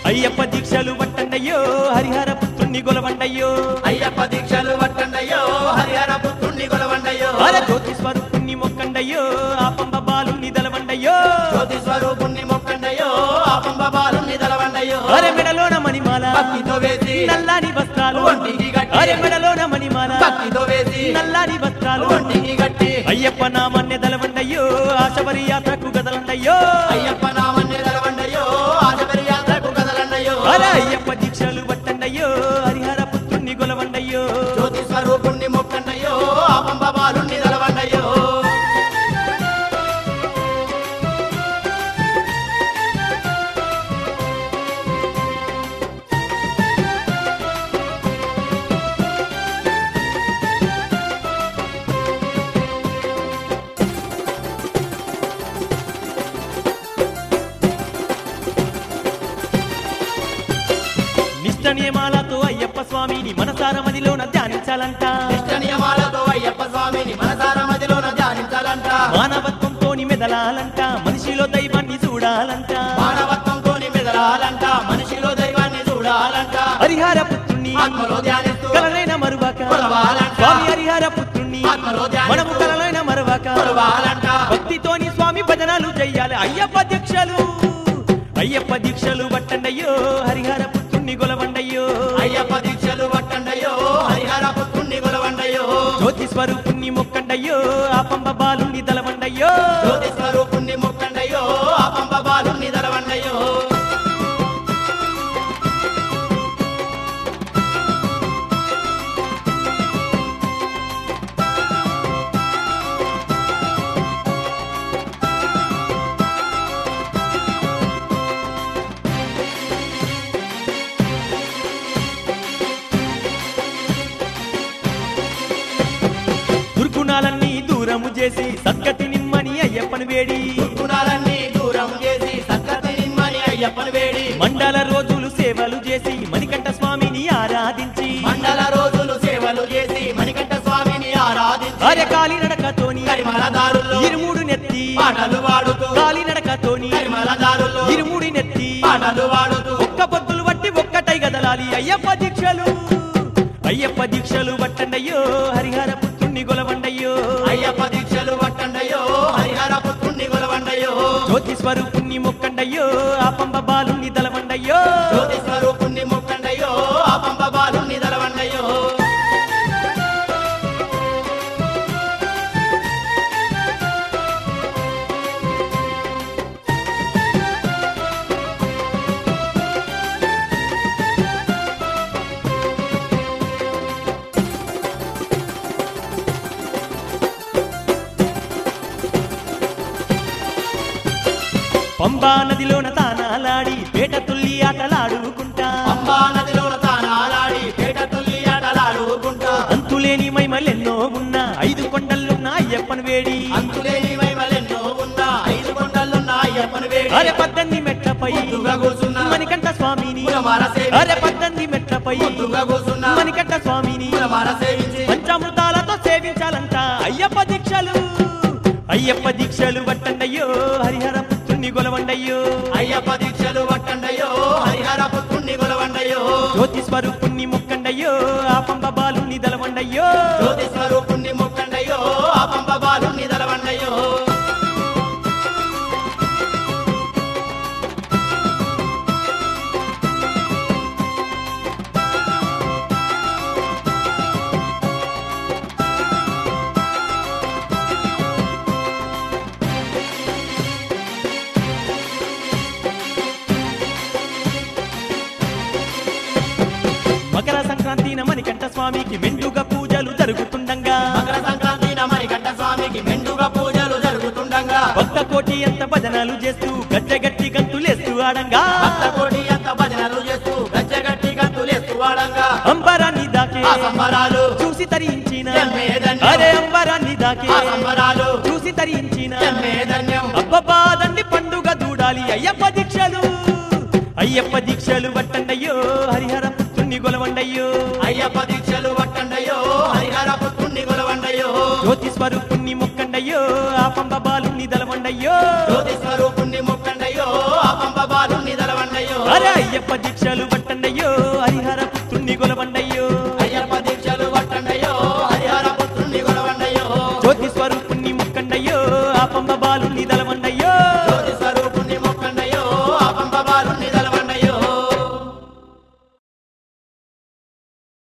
అయ్యప్ప దీక్షలు పట్టండయ్యో హరిహర పుత్రుణ్ణి గొలవండయ్యో అయ్యప్ప దీక్షలు పట్టండయ్యో హరిహర పుత్రుణ్ణి కొలవండయ్యో అర జ్యోతి స్వరూపుణ్ణి మొక్కండయ్యో ఆ పంబ బాలుణ్ణి దలవండయ్యో జ్యోతి స్వరూపుణ్ణి మొక్కండయ్యో ఆ పంబ బాలుణ్ణి తలవండయ్యో అరే మెడలోన మణిమాల భక్తితో వేసి నల్లాని వస్త్రాలు ఒంటికి గట్టి. అరే మెడలోన మణిమాల భక్తితో వేసి నల్లాని వస్త్రాలు ఒంటికి గట్టి అయ్యప్ప నామన్య దలవండయ్యో ఆశబరి యాత్రకు గదలండయ్యో అయ్యప్ప నామన్ని తలవండయ్యో ఆశబరి యాత్రకు కదలండయ్యో అరే అయ్యప్ప దీక్షలు పట్టండయ్యో హరిహర పుత్రుణ్ణి గొలవండయ్యో జ్యోతి స్వరూపుణ్ణి మొక్కండయ్యో ఆ పంబ బాలుణ్ణి తలవండయ్యో నిష్ట నియమాలతో అయ్యప్ప స్వామిని మనసార మదిలోన ధ్యానించాలంట ఇష్ట నియమాలతో అయ్యప్ప స్వామిని మనసార మదిలోన ధ్యానించాలంట మానవత్వంతోని మెదలాలంట మనిషిలో దైవాన్ని చూడాలంట మానవత్వంతోని మెదలాలంట మనిషిలో దైవాన్ని చూడాలంట హరిహర పుత్రుణ్ణి ఆత్మలో ధ్యానిస్తూ కలనైన మరువక కొలవాలంట. స్వామి హరిహర పుత్రుణ్ణి ఆత్మలో ధ్యానిస్తూ మనము కలనైన మరువక కొలవాలంట భక్తితోని స్వామి భజనాలు చెయ్యాలి అయ్యప్ప దీక్షలు అయ్యప్ప దీక్షలు పట్టండయ్యో హరిహర పుత్రుణ్ణి గొలవండయ్యో అయ్యప్ప దీక్షలు పట్టండయ్యో హరిహర పుత్రుణ్ణి కొలవండయ్యో జ్యోతి స్వరూపుణ్ణి మొక్కండయ్యో ఆ పంబ బాలుణ్ణి దలవండయ్యో జ్యోతి స్వరూపుణ్ణి మొక్కండయ్యో ఆ పంప బాలుణ్ణి తలవండయ్యో దుర్గుణాలన్నీ దూరము చేసి సద్గతి నిమ్మని అయ్యప్పని వేడి గుణాలన్నీ దూరం చేసి సత్కతి నిమ్మని అయ్యప్పని వేడి మండల రోజులు సేవలు చేసి మణికంఠ స్వామిని ఆరాధించి మండల రోజులు సేవలు చేసి మణికంఠ స్వామిని ఆరాధించి అరకాలి నడకతోని కరిమల దారుల్లో ఇరుముడు నెత్తి పాటలు పాడుతూ కాలి నడకతోని కరిమల దారుల్లో ఇరుముడి నెత్తి పాటలు పాడుతూ ఒక్క పొద్దులు బట్టి ఒక్కటై గదలాలి అయ్యప్ప దీక్షలు అయ్యప్ప దీక్షలు పట్టండయ్యో హరిహర పుత్రుణ్ణి గొలవండయ్యో అయ్యప్ప దీక్షలు పట్టండయ్యో హరిహర పుత్రుణ్ణి కొలవండయ్యో జ్యోతి స్వరూపుణ్ణి మొక్కండయ్యో ఆ పంబ బాలుణ్ణి దలవండయ్యో జ్యోతి స్వరూపుణ్ణి మొక్కండయ్యో ఆ పంప బాలుణ్ణి తలవండయ్యో పంబా నదిలోన తానాలాడి పేట తుల్లి ఆటలాడుకుంటా పంబా నదిలోన తానాలాడి పేట తుల్లి ఆటలాడుకుంటా అంతులేని మైమలెన్నో ఉన్న ఐదు కొండలున్న అయ్యప్పను వేడి అంతులేని వైమలెన్నో ఉన్న ఐదు కొండలున్న అయ్యప్పని వేడి అరే పద్దెనిమిది మెట్లపై ముద్దుగా కూర్చున్న మణికంఠ స్వామిని కులమార సేవి అరే పద్దెనిమిది మెట్లపై ముద్దుగా కూర్చున్న మణికంఠ స్వామిని కులమార సేవించి పంచామృతాలతో సేవించాలంట అయ్యప్ప దీక్షలు అయ్యప్ప దీక్షలు పట్టండయ్యో హరిహర పుత్రుణ్ణి గొలవండయ్యో అయ్యప్ప దీక్షలు పట్టండయ్యో హరిహర పుత్రుణ్ణి కొలవండయ్యో జ్యోతి స్వరూపుణ్ణి మొక్కండయ్యో ఆ పంబ బాలుణ్ణి దలవండయ్యో జ్యోతి స్వరూపుణ్ణి మొక్కండయ్యో ఆ పంప బాలుణ్ణి తలవండయ్యో మకర సంక్రాంతిన మణికంఠ స్వామికి మెండుగా పూజలు జరుగుతుండగా మకర సంక్రాంతి మరికంఠ స్వామికి మెండుగా పూజలు జరుగుతుండగా భక్త కోటి అంత భజనలు చేస్తూ గజ్జగట్టి గంతులేస్తూ ఆడంగా భక్త కోటి అంత భజనలు చేస్తూ గజ్జగట్టి గంతులేస్తూ వాడంగా అంబరాన్ని దాకే ఆ సంబరాలు చూసి తరించిన జన్మే ధన్యం. అరే అంబరాన్ని దాకే ఆ సంబరాలు చూసి తరించిన జన్మే ధన్యం అబ్బబ్బా దండి పండుగ దూడాలి అయ్యప్ప దీక్షలు అయ్యప్ప దీక్షలు పట్టండయ్యో హరిహర పుత్రుణ్ణి గొలవండయ్యో అయ్యప్ప దీక్షలు పట్టండయ్యో హరిహర పుత్రుణ్ణి కొలవండయ్యో జ్యోతి స్వరూపుణ్ణి మొక్కండయ్యో ఆ పంబ బాలుణ్ణి దలవండయ్యో జ్యోతి స్వరూపుణ్ణి మొక్కండయ్యో ఆ పంప బాలుణ్ణి తలవండయ్యో అరే అయ్య అయ్యప్ప దీక్షలు పట్టండయ్యో హరిహర పుత్రుణ్ణి గొలవండయ్యో